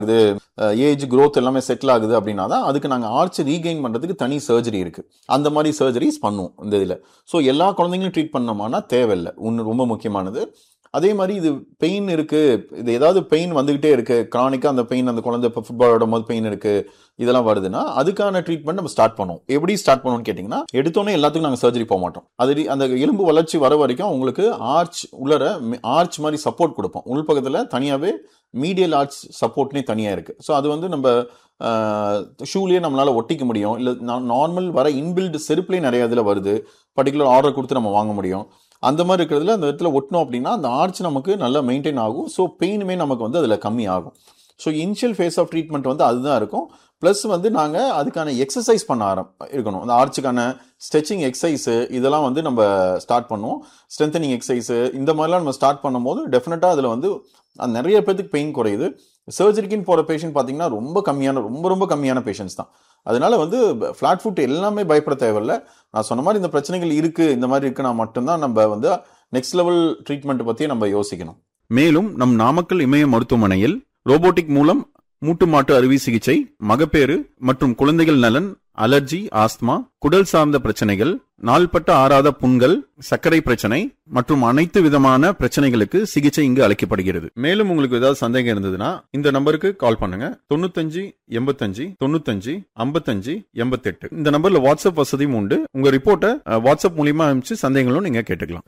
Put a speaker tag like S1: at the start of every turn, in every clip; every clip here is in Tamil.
S1: இது ஏஜ் growth எல்லாமே செட்டில் ஆகுது அப்படின்னா தான் அதுக்கு நாங்கள் ஆர்ச் ரீகெயின் பண்ணுறதுக்கு தனி சர்ஜரி இருக்கு அந்த மாதிரி சர்ஜரிஸ் பண்ணுவோம் இந்த இதில் ஸோ எல்லா குழந்தைங்களும் ட்ரீட் பண்ணோமானா தேவையில்லை ஒன்று ரொம்ப முக்கியமானது அதே மாதிரி இது பெயின் இருக்கு இது ஏதாவது பெயின் வந்துகிட்டே இருக்கு கிரானிக்காக அந்த பெயின் அந்த குழந்தை இப்போ ஃபுட்பால் ஆடும் போது பெயின் இருக்கு இதெல்லாம் வருதுன்னா அதுக்கான ட்ரீட்மெண்ட் நம்ம ஸ்டார்ட் பண்ணுவோம் எப்படி ஸ்டார்ட் பண்ணுவோம்னு கேட்டிங்கன்னா எடுத்தோன்னே எல்லாத்துக்கும் நாங்கள் சர்ஜரி போக மாட்டோம் அது ரி- அந்த எலும்பு வளர்ச்சி வர வரைக்கும் உங்களுக்கு ஆர்ச் உள்ளர ஆர்ச் மாதிரி சப்போர்ட் கொடுப்போம் உள்பக்கத்தில் தனியாகவே மீடியல் ஆர்ச் சப்போர்ட்னே தனியாக இருக்கு ஸோ அது வந்து நம்ம ஷூலேயே நம்மளால ஒட்டிக்க முடியும் இல்லை நார்மல் வர இன்பில்ட் செருப்புலேயே நிறைய இதில் வருது பர்டிகுலர் ஆர்டர் கொடுத்து நம்ம வாங்க முடியும் அந்த மாதிரி இருக்கிறதுல அந்த இடத்துல ஒட்டினோம் அப்படின்னா அந்த ஆர்ச் நமக்கு நல்லா மெயின்டைன் ஆகும் ஸோ பெயினுமே நமக்கு வந்து அதில் கம்மி ஆகும் so initial phase of treatment வந்து அதுதான் இருக்கும் ப்ளஸ் வந்து நாங்கள் அதுக்கான எக்ஸசைஸ் பண்ண ஆரம் இருக்கணும் அந்த ஆர்ச்சுக்கான ஸ்ட்ரெச்சிங் எக்ஸசைஸு இதெல்லாம் வந்து நம்ம ஸ்டார்ட் பண்ணுவோம் ஸ்ட்ரென்தனிங் எக்ஸசைஸு இந்த மாதிரிலாம் நம்ம ஸ்டார்ட் பண்ணும்போது டெஃபினட்டாக அதில் வந்து அது நிறைய பேத்துக்கு பெயின் குறையுது சர்ஜரிக்குன்னு போகிற பேஷண்ட் பார்த்தீங்கன்னா ரொம்ப கம்மியான ரொம்ப ரொம்ப கம்மியான பேஷண்ட்ஸ் தான் அதனால வந்து ஃப்ளாட் ஃபுட் எல்லாமே பயப்பட தேவையில்ல நான் சொன்ன மாதிரி இந்த பிரச்சனைகள் இருக்கு இந்த மாதிரி இருக்குன்னா மட்டும்தான் நம்ம வந்து நெக்ஸ்ட் லெவல் ட்ரீட்மெண்ட் பற்றி நம்ம யோசிக்கணும் மேலும் நம் நாமக்கல் இமய மருத்துவமனையில் ரோபோட்டிக் மூலம் மூட்டு மாட்டு அறுவை சிகிச்சை மகப்பேறு மற்றும் குழந்தைகள் நலன் அலர்ஜி ஆஸ்துமா குடல் சார்ந்த பிரச்சனைகள் நாள்பட்ட ஆறாத புண்கள் சர்க்கரை பிரச்சனை மற்றும் அனைத்து விதமான பிரச்சனைகளுக்கு சிகிச்சை இங்கு அளிக்கப்படுகிறது மேலும் உங்களுக்கு ஏதாவது சந்தேகம் இருந்ததுன்னா இந்த நம்பருக்கு கால் பண்ணுங்க தொண்ணூத்தஞ்சு எண்பத்தஞ்சு தொண்ணூத்தஞ்சு ஐம்பத்தஞ்சு எண்பத்தெட்டு இந்த நம்பர்ல வாட்ஸ்அப் வசதியும் உண்டு உங்க ரிப்போர்ட்டை அஹ், வாட்ஸ்அப் மூலியமா அனுப்பிச்சு சந்தேகங்களும் நீங்க கேட்டுக்கலாம்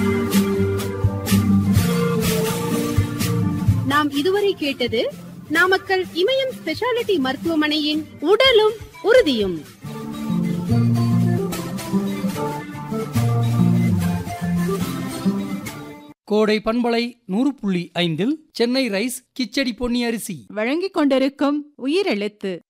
S2: நாம் இதுவரை கேட்டது நாமக்கல் இமயம் ஸ்பெஷாலிட்டி மருத்துவமனையின் உடலும் உறுதியும்
S3: கோடை பண்பலை நூறு புள்ளி ஐந்தில் சென்னை ரைஸ் கிச்சடி பொன்னி அரிசி
S4: வழங்கிக் கொண்டிருக்கும் உயிரெழுத்து